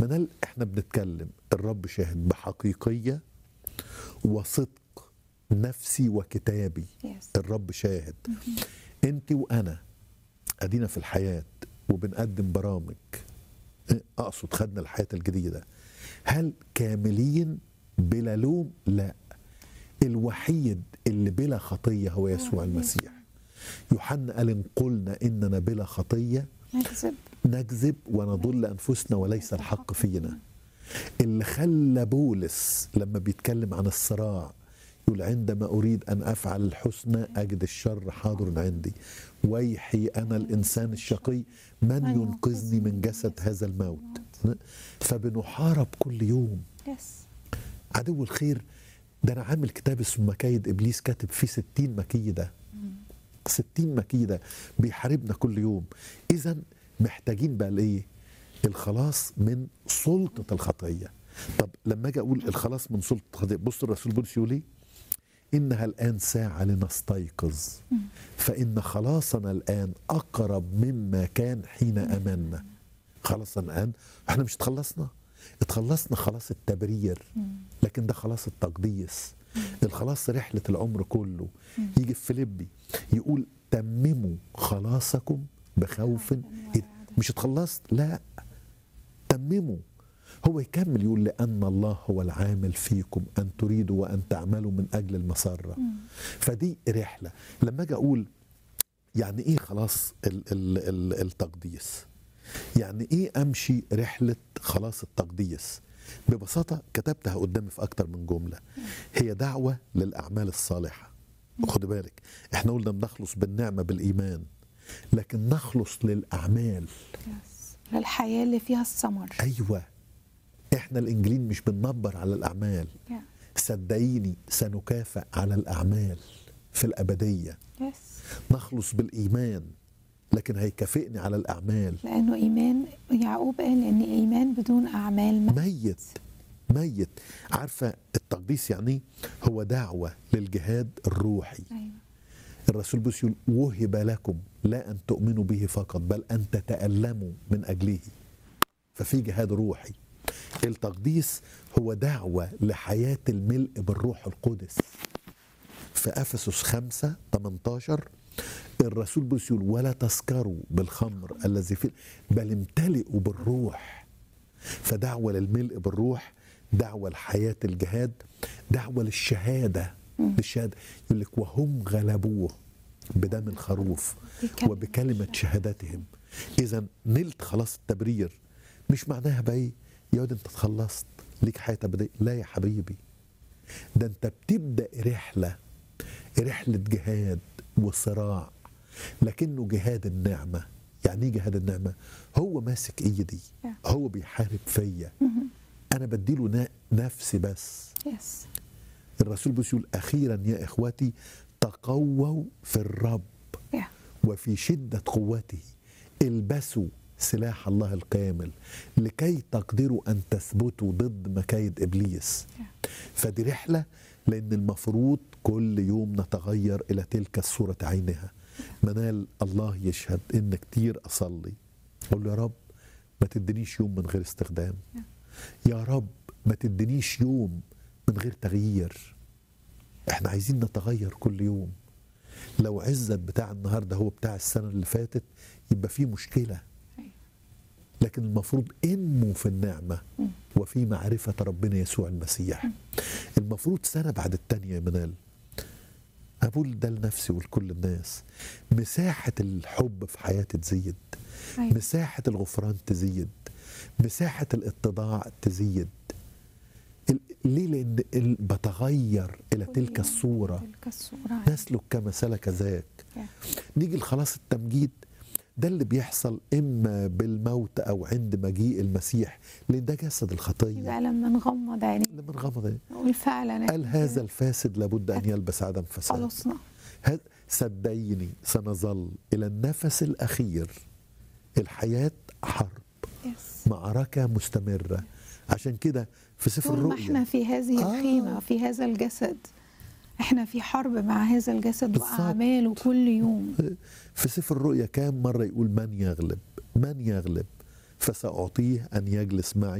منال احنا بنتكلم الرب شاهد بحقيقيه وصدق نفسي وكتابي يس الرب شاهد انت وانا ادينا في الحياه وبنقدم برامج اقصد خدنا الحياه الجديده هل كاملين بلا لوم لا الوحيد اللي بلا خطيه هو يسوع المسيح يوحنا قال ان قلنا اننا بلا خطيه نكذب نكذب ونضل انفسنا وليس الحق فينا اللي خلى بولس لما بيتكلم عن الصراع يقول عندما اريد ان افعل الحسنى اجد الشر حاضر عندي ويحي انا الانسان الشقي من ينقذني من جسد هذا الموت فبنحارب كل يوم يس عدو الخير ده انا عامل كتاب اسمه مكايد ابليس كاتب فيه 60 مكيده 60 مكيده بيحاربنا كل يوم اذا محتاجين بقى الايه الخلاص من سلطه الخطيه طب لما اجي اقول الخلاص من سلطه الخطيه بص الرسول بولس يقول ايه انها الان ساعه لنستيقظ فان خلاصنا الان اقرب مما كان حين امنا خلاصنا الان احنا مش اتخلصنا اتخلصنا خلاص التبرير لكن ده خلاص التقديس الخلاص رحلة العمر كله يجي في فيليبي يقول تمموا خلاصكم بخوف إيه؟ مش اتخلصت لا تمموا هو يكمل يقول لأن الله هو العامل فيكم أن تريدوا وأن تعملوا من أجل المسرة فدي رحلة لما أجي أقول يعني إيه خلاص ال- ال- ال- التقديس يعني ايه امشي رحله خلاص التقديس ببساطه كتبتها قدامي في اكتر من جمله هي دعوه للاعمال الصالحه خد بالك احنا قلنا بنخلص بالنعمه بالايمان لكن نخلص للاعمال يس للحياة اللي فيها الثمر ايوه احنا الانجيلين مش بننبر على الاعمال يا. صدقيني سنكافئ على الاعمال في الابديه يس نخلص بالايمان لكن هيكافئني على الاعمال لأنه إيمان يعقوب قال إن إيمان بدون أعمال ما ميت ميت عارفه التقديس يعني إيه؟ هو دعوه للجهاد الروحي أيوة الرسول بولس يقول وهب لكم لا ان تؤمنوا به فقط بل ان تتالموا من اجله ففي جهاد روحي التقديس هو دعوه لحياه الملء بالروح القدس في افسس 5 18 الرسول بولس يقول ولا تسكروا بالخمر الذي في بل امتلئوا بالروح فدعوه للملء بالروح دعوه لحياه الجهاد دعوه للشهاده للشهاده يقول لك وهم غلبوه بدم الخروف بكلمة وبكلمه شهادتهم اذا نلت خلاص التبرير مش معناها بقى ايه يا واد انت اتخلصت ليك حياه ابديه لا يا حبيبي ده انت بتبدا رحله رحله جهاد وصراع لكنه جهاد النعمه يعني ايه جهاد النعمه هو ماسك ايدي هو بيحارب فيا انا بديله نا- نفسي بس يس الرسول بولس يقول اخيرا يا اخوتي تقووا في الرب يا وفي شدة قوته البسوا سلاح الله الكامل لكي تقدروا أن تثبتوا ضد مكايد إبليس فدي رحلة لأن المفروض كل يوم نتغير إلى تلك الصورة عينها منال الله يشهد إن كتير أصلي أقول له يا رب ما تدنيش يوم من غير استخدام يا رب ما تدنيش يوم من غير تغيير احنا عايزين نتغير كل يوم لو عزت بتاع النهارده هو بتاع السنه اللي فاتت يبقى في مشكله أيوة. لكن المفروض انمو في النعمه وفي معرفه ربنا يسوع المسيح المفروض سنه بعد التانيه يا منال اقول ده لنفسي ولكل الناس مساحه الحب في حياتي تزيد أيوة. مساحه الغفران تزيد مساحه الاتضاع تزيد ال- ليه لان ال- بتغير الى تلك الصوره تلك الصورة نسلك كما سلك ذاك يا. نيجي لخلاص التمجيد ده اللي بيحصل اما بالموت او عند مجيء المسيح لان ده جسد الخطيه يبقى لما نغمض عينينا لما نغمض نقول فعلا قال هذا الفاسد لابد ان يلبس عدم فساد خلصنا هذا- صدقيني سنظل الى النفس الاخير الحياه حرب يس معركه مستمره عشان كده في سفر طول ما الرؤيا احنا في هذه آه. الخيمة في هذا الجسد احنا في حرب مع هذا الجسد بالظبط. وأعماله كل يوم في سفر الرؤيا كام مرة يقول من يغلب من يغلب فسأعطيه أن يجلس معي